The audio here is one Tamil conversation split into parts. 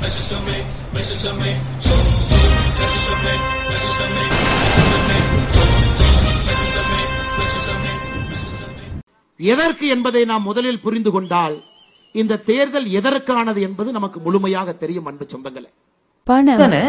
எதற்கு என்பதை நாம் முதலில் புரிந்து கொண்டால் இந்த தேர்தல் எதற்கானது என்பது நமக்கு முழுமையாக தெரியும் அன்பு சொந்தங்களே பணம் தானே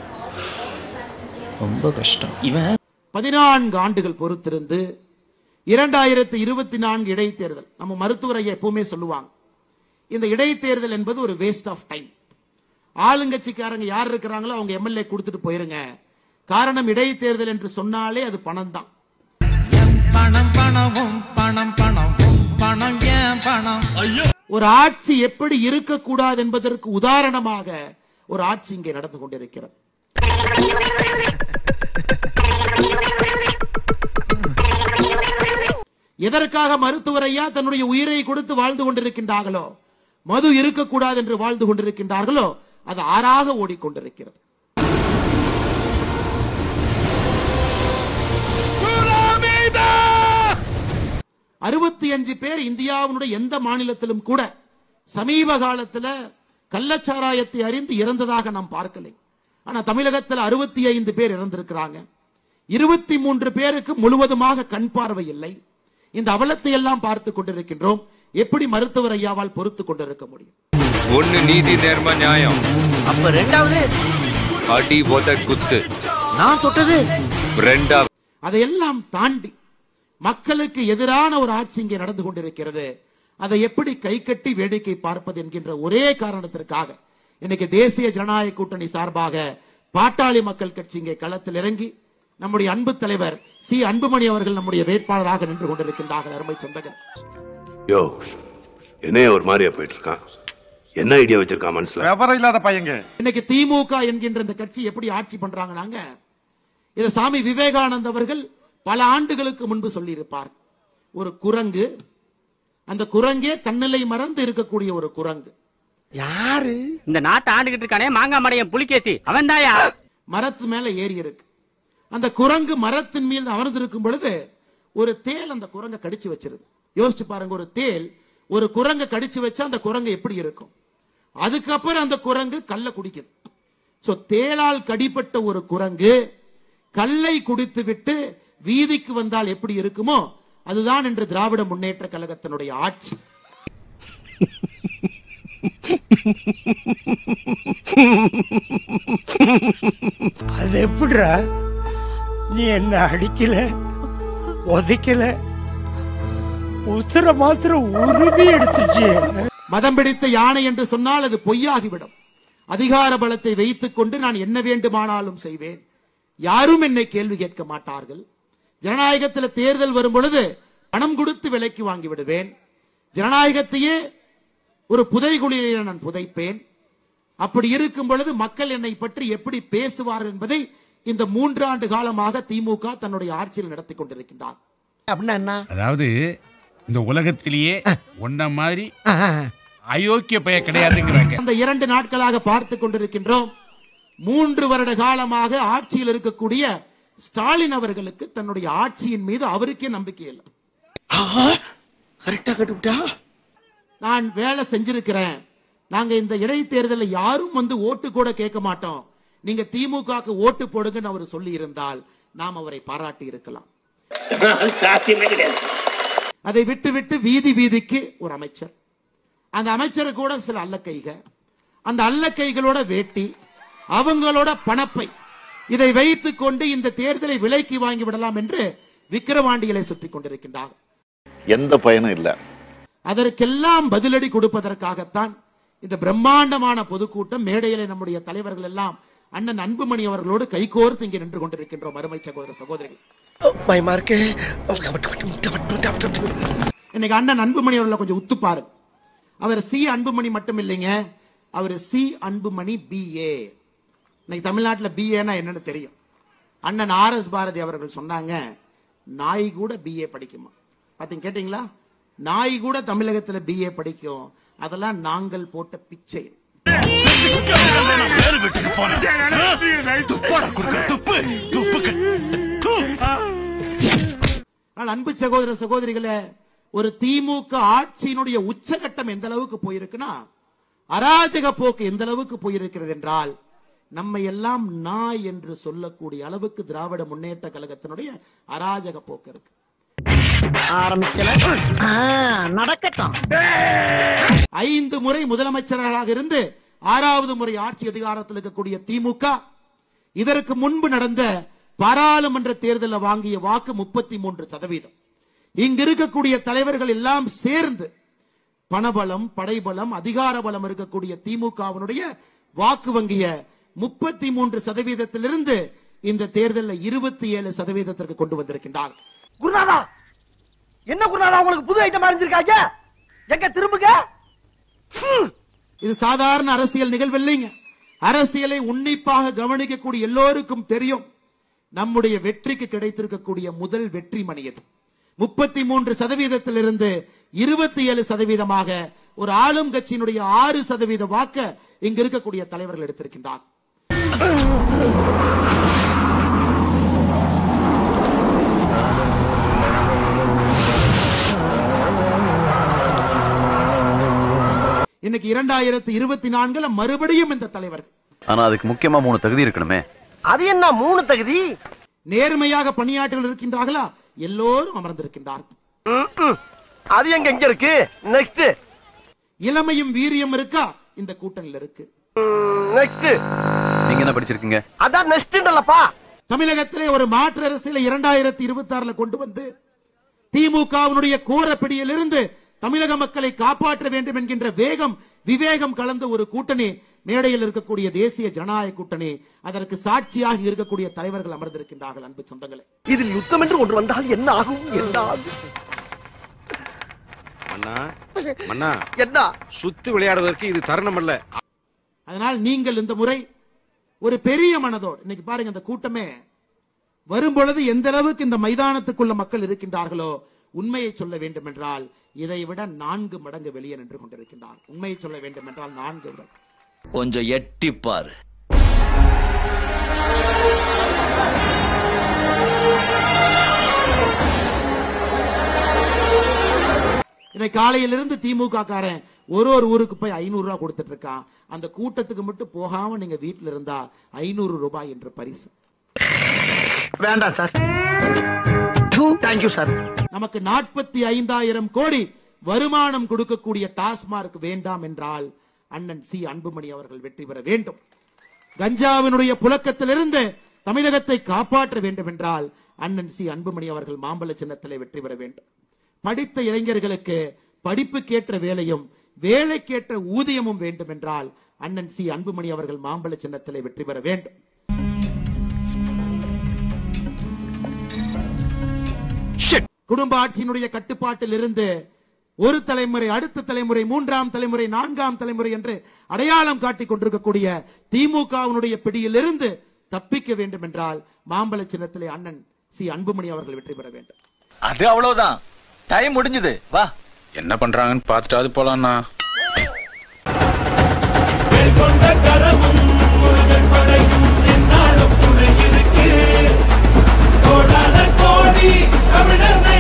ரொம்ப கஷ்டம் இவன் பதினான்கு ஆண்டுகள் பொறுத்திருந்து இரண்டாயிரத்தி இருபத்தி நான்கு இடைத்தேர்தல் நம்ம மருத்துவரை எப்பவுமே சொல்லுவாங்க இந்த இடைத்தேர்தல் என்பது ஒரு வேஸ்ட் ஆஃப் டைம் ஆளுங்கட்சிக்காரங்க யார் இருக்கிறாங்களோ அவங்க எம்எல்ஏ கொடுத்துட்டு போயிருங்க காரணம் இடைத்தேர்தல் என்று சொன்னாலே அது பணம் தான் பணம் பணமும் பணம் பணமும் பணம் ஏன் பணம் ஒரு ஆட்சி எப்படி இருக்கக்கூடாது என்பதற்கு உதாரணமாக ஒரு ஆட்சி இங்கே நடந்து கொண்டிருக்கிறது எதற்காக மருத்துவர் ஐயா தன்னுடைய உயிரை கொடுத்து வாழ்ந்து கொண்டிருக்கின்றார்களோ மது இருக்கக்கூடாது என்று வாழ்ந்து கொண்டிருக்கின்றார்களோ அது ஆறாக ஓடிக்கொண்டிருக்கிறது அறுபத்தி அஞ்சு பேர் இந்தியாவினுடைய எந்த மாநிலத்திலும் கூட சமீப காலத்துல கள்ளச்சாராயத்தை அறிந்து இறந்ததாக நாம் பார்க்கலை ஆனா தமிழகத்தில் அறுபத்தி ஐந்து பேர் இறந்திருக்கிறாங்க இருபத்தி மூன்று பேருக்கு முழுவதுமாக கண் பார்வை இல்லை இந்த அவலத்தை எல்லாம் பார்த்து கொண்டிருக்கின்றோம் எப்படி மருத்துவர் ஐயாவால் பொறுத்து கொண்டிருக்க முடியும் ஒன்னு நீதி நேர்ம நியாயம் அப்ப ரெண்டாவது அடி உத குத்து நான் தொட்டது ரெண்டா அதையெல்லாம் தாண்டி மக்களுக்கு எதிரான ஒரு ஆட்சி இங்கே நடந்து கொண்டிருக்கிறது அதை எப்படி கை கட்டி வேடிக்கை பார்ப்பது என்கின்ற ஒரே காரணத்திற்காக இன்னைக்கு தேசிய ஜனநாயக கூட்டணி சார்பாக பாட்டாளி மக்கள் கட்சி இங்கே களத்தில் இறங்கி நம்முடைய அன்பு தலைவர் சி அன்புமணி அவர்கள் நம்முடைய வேட்பாளராக நின்று கொண்டிருக்கின்றார்கள் அருமை சொந்தங்கள் யோ என்னைய ஒரு மாதிரியா போயிட்டு இருக்கான் என்ன ஐடியா வச்சிருக்கான் மனசுல விவரம் இல்லாத பையங்க இன்னைக்கு திமுக என்கின்ற இந்த கட்சி எப்படி ஆட்சி பண்றாங்கன்னாங்க இதை சாமி விவேகானந்த் அவர்கள் பல ஆண்டுகளுக்கு முன்பு சொல்லியிருப்பார் ஒரு குரங்கு அந்த குரங்கே தன்னிலை மறந்து இருக்கக்கூடிய ஒரு குரங்கு யாரு இந்த நாட்டை ஆண்டுகிட்டு இருக்கானே மாங்காய் மடையன் புலிகேசி அவன் தாயா மரத்து மேல ஏறி இருக்கு அந்த குரங்கு மரத்தின் மீது அமர்ந்திருக்கும் பொழுது ஒரு தேல் அந்த குரங்கை கடிச்சு வச்சிருது யோசிச்சு பாருங்க ஒரு தேல் ஒரு குரங்கை கடிச்சு வச்சா அந்த குரங்கு எப்படி இருக்கும் அதுக்கப்புறம் அந்த குரங்கு கல்லை குடிக்குது சோ தேளால் கடிப்பட்ட ஒரு குரங்கு கல்லை குடித்து விட்டு வீதிக்கு வந்தால் எப்படி இருக்குமோ அதுதான் இன்று திராவிட முன்னேற்ற கழகத்தினுடைய ஆட்சி அது எப்படிடா நீ என்ன அடிக்கல உதைக்கல உசுர மாத்திரம் உருவி எடுத்துச்சு மதம் பிடித்த யானை என்று சொன்னால் அது பொய்யாகிவிடும் அதிகார பலத்தை வைத்துக் கொண்டு நான் என்ன வேண்டுமானாலும் செய்வேன் யாரும் என்னை கேள்வி கேட்க மாட்டார்கள் ஜனநாயகத்தில் தேர்தல் வரும் பொழுது பணம் கொடுத்து விலைக்கு வாங்கி விடுவேன் ஜனநாயகத்தையே ஒரு புதைகுழியிலே நான் புதைப்பேன் அப்படி இருக்கும் பொழுது மக்கள் என்னை பற்றி எப்படி பேசுவார்கள் என்பதை இந்த மூன்று ஆண்டு காலமாக திமுக தன்னுடைய ஆட்சியில் நடத்தி கொண்டிருக்கின்றார் அப்படின்னா என்ன அதாவது இந்த உலகத்திலேயே ஒன்ன மாதிரி அயோக்கிய பைய கிடையாதுங்கிறாங்க அந்த இரண்டு நாட்களாக பார்த்து கொண்டிருக்கின்றோம் மூன்று வருட காலமாக ஆட்சியில் இருக்கக்கூடிய ஸ்டாலின் அவர்களுக்கு தன்னுடைய ஆட்சியின் மீது அவருக்கே நம்பிக்கை இல்லை கரெக்டா கட்டுவிட்டா நான் வேலை செஞ்சிருக்கிறேன் நாங்க இந்த இடைத்தேர்தலில் யாரும் வந்து ஓட்டு கூட கேட்க மாட்டோம் நீங்க திமுகவுக்கு ஓட்டு போடுங்கன்னு அவர் சொல்லி இருந்தால் நாம் அவரை பாராட்டி இருக்கலாம் சாத்தியமே கிடையாது அதை விட்டு விட்டு வீதி வீதிக்கு ஒரு அமைச்சர் அந்த அமைச்சர் கூட சில அல்லக்கைக அந்த அல்லக்கைகளோட வேட்டி அவங்களோட பணப்பை இதை வைத்துக் கொண்டு இந்த தேர்தலை விலைக்கு வாங்கி விடலாம் என்று விக்கிரவாண்டிகளை சுற்றிக் கொண்டிருக்கின்றார் எந்த பயனும் இல்ல அதற்கெல்லாம் பதிலடி கொடுப்பதற்காகத்தான் இந்த பிரம்மாண்டமான பொதுக்கூட்டம் மேடையிலே நம்முடைய தலைவர்கள் எல்லாம் அண்ணன் அன்புமணி அவர்களோடு கைகோர்த்து இங்கே நின்று கொண்டிருக்கின்றோம் அருமை சகோதர சகோதரிகள் பயமா இருக்கு இன்னைக்கு அண்ணன் அன்புமணி அவர்களை கொஞ்சம் உத்து பாரு அவர் சி அன்புமணி மட்டும் இல்லைங்க அவர் சி அன்புமணி பிஏ இன்னைக்கு தமிழ்நாட்டில் பிஏனா என்னன்னு தெரியும் அண்ணன் ஆர் எஸ் பாரதி அவர்கள் சொன்னாங்க நாய் கூட பிஏ படிக்குமா பாத்தீங்க கேட்டீங்களா நாய் கூட தமிழகத்தில் பிஏ படிக்கும் அதெல்லாம் நாங்கள் போட்ட பிச்சை ஆனால் அன்பு சகோதர சகோதரிகளே ஒரு திமுக ஆட்சியினுடைய உச்சகட்டம் எந்த அளவுக்கு போயிருக்குன்னா அராஜக போக்கு எந்த அளவுக்கு போயிருக்கிறது என்றால் நம்மை எல்லாம் நாய் என்று சொல்லக்கூடிய அளவுக்கு திராவிட முன்னேற்ற கழகத்தினுடைய அராஜக போக்கு இருக்கு ஆரம்பிக்கல நடக்கட்டும் ஐந்து முறை முதலமைச்சராக இருந்து ஆறாவது முறை ஆட்சி அதிகாரத்தில் இருக்கக்கூடிய திமுக இதற்கு முன்பு நடந்த பாராளுமன்ற தேர்தலில் வாங்கிய வாக்கு முப்பத்தி மூன்று சதவீதம் இங்க இருக்கக்கூடிய தலைவர்கள் எல்லாம் சேர்ந்து பணபலம் படைபலம் அதிகார பலம் இருக்கக்கூடிய திமுகவினுடைய வாக்கு வங்கிய முப்பத்தி மூன்று சதவீதத்திலிருந்து இந்த தேர்தலில் இருபத்தி ஏழு சதவீதத்திற்கு கொண்டு வந்திருக்கின்றார் குருநாதா என்ன குருநாதா உங்களுக்கு புது ஐட்டம் அறிஞ்சிருக்காங்க எங்க திரும்புங்க இது சாதாரண அரசியல் நிகழ்வு இல்லைங்க அரசியலை உன்னிப்பாக கவனிக்கக்கூடிய எல்லோருக்கும் தெரியும் நம்முடைய வெற்றிக்கு கிடைத்திருக்கக்கூடிய முதல் வெற்றி மணி இது முப்பத்தி மூன்று சதவீதத்திலிருந்து இருபத்தி ஏழு சதவீதமாக ஒரு ஆளும் கட்சியினுடைய ஆறு சதவீத வாக்க இங்க இருக்கக்கூடிய தலைவர்கள் எடுத்திருக்கின்றார் இன்னைக்கு இரண்டாயிரத்தி இருபத்தி நான்குல மறுபடியும் இந்த தலைவர்கள் ஆனா அதுக்கு முக்கியமா மூணு தகுதி இருக்கணுமே அது என்ன மூணு தகுதி நேர்மையாக பணியாற்றல் இருக்கின்றார்களா எல்லோரும் அமர்ந்திருக்கின்றார்கள் அது எங்க எங்க இருக்கு நெக்ஸ்ட் இளமையும் வீரியம் இருக்கா இந்த கூட்டணியில் இருக்கு நெக்ஸ்ட் நீங்க என்ன படிச்சிருக்கீங்க அதான் நெக்ஸ்ட்ன்றலப்பா தமிழகத்திலே ஒரு மாற்று அரசியலை இரண்டாயிரத்தி இருபத்தி ஆறுல கொண்டு வந்து திமுகவினுடைய கோரப்பிடியிலிருந்து தமிழக மக்களை காப்பாற்ற வேண்டும் என்கின்ற வேகம் விவேகம் கலந்த ஒரு கூட்டணி மேடையில் இருக்கக்கூடிய தேசிய ஜனநாயக கூட்டணி அதற்கு சாட்சியாக இருக்கக்கூடிய தலைவர்கள் அமர்ந்திருக்கின்றார்கள் அன்பு சொந்தங்களே இதில் யுத்தம் என்று ஒன்று வந்தால் என்ன ஆகும் என்ன ஆகும் மன்னா மன்னா என்ன சுத்து விளையாடுவதற்கு இது தருணம் அல்ல அதனால் நீங்கள் இந்த முறை ஒரு பெரிய மனதோடு இன்னைக்கு பாருங்க இந்த கூட்டமே வரும்பொழுது எந்த அளவுக்கு இந்த மைதானத்துக்குள்ள மக்கள் இருக்கின்றார்களோ உண்மையை சொல்ல வேண்டும் என்றால் இதை விட நான்கு மடங்கு வெளியே நின்று கொண்டிருக்கின்றார் உண்மையை சொல்ல வேண்டும் என்றால் நான்கு மடங்கு கொஞ்சம் எட்டிப்பாரு இன்னைக்கு காலையிலிருந்து திமுக காரன் ஒரு ஒரு ஊருக்கு போய் ஐநூறு ரூபாய் கொடுத்துட்டு இருக்கான் அந்த கூட்டத்துக்கு மட்டும் போகாம நீங்க வீட்டுல இருந்தா ஐநூறு ரூபாய் என்ற பரிசு வேண்டாம் சார் தேங்க்யூ சார் நமக்கு நாற்பத்தி ஐந்தாயிரம் கோடி வருமானம் கொடுக்கக்கூடிய டாஸ்மார்க் வேண்டாம் என்றால் அண்ணன் சி அன்புமணி அவர்கள் வெற்றி பெற வேண்டும் கஞ்சாவினுடைய புழக்கத்திலிருந்து தமிழகத்தை காப்பாற்ற வேண்டும் என்றால் அண்ணன் சி அன்புமணி அவர்கள் மாம்பழ சின்னத்திலே வெற்றி பெற வேண்டும் படித்த இளைஞர்களுக்கு படிப்புக்கேற்ற வேலையும் வேலைக்கேற்ற ஊதியமும் வேண்டும் என்றால் அண்ணன் சி அன்புமணி அவர்கள் மாம்பழ சின்னத்திலே வெற்றி பெற வேண்டும் குடும்ப ஆட்சியினுடைய கட்டுப்பாட்டில் இருந்து ஒரு தலைமுறை அடுத்த தலைமுறை மூன்றாம் தலைமுறை நான்காம் தலைமுறை என்று அடையாளம் காட்டிக் கொண்டிருக்கக்கூடிய திமுகவினுடைய பிடியிலிருந்து தப்பிக்க வேண்டும் என்றால் மாம்பழ சின்னத்திலே அண்ணன் சி அன்புமணி அவர்கள் வெற்றி பெற வேண்டும் அது அவ்வளவுதான் டைம் முடிஞ்சது வா என்ன பண்றாங்கன்னு பார்த்துட்டாது போலாம்ண்ணா கோடி தமிழனை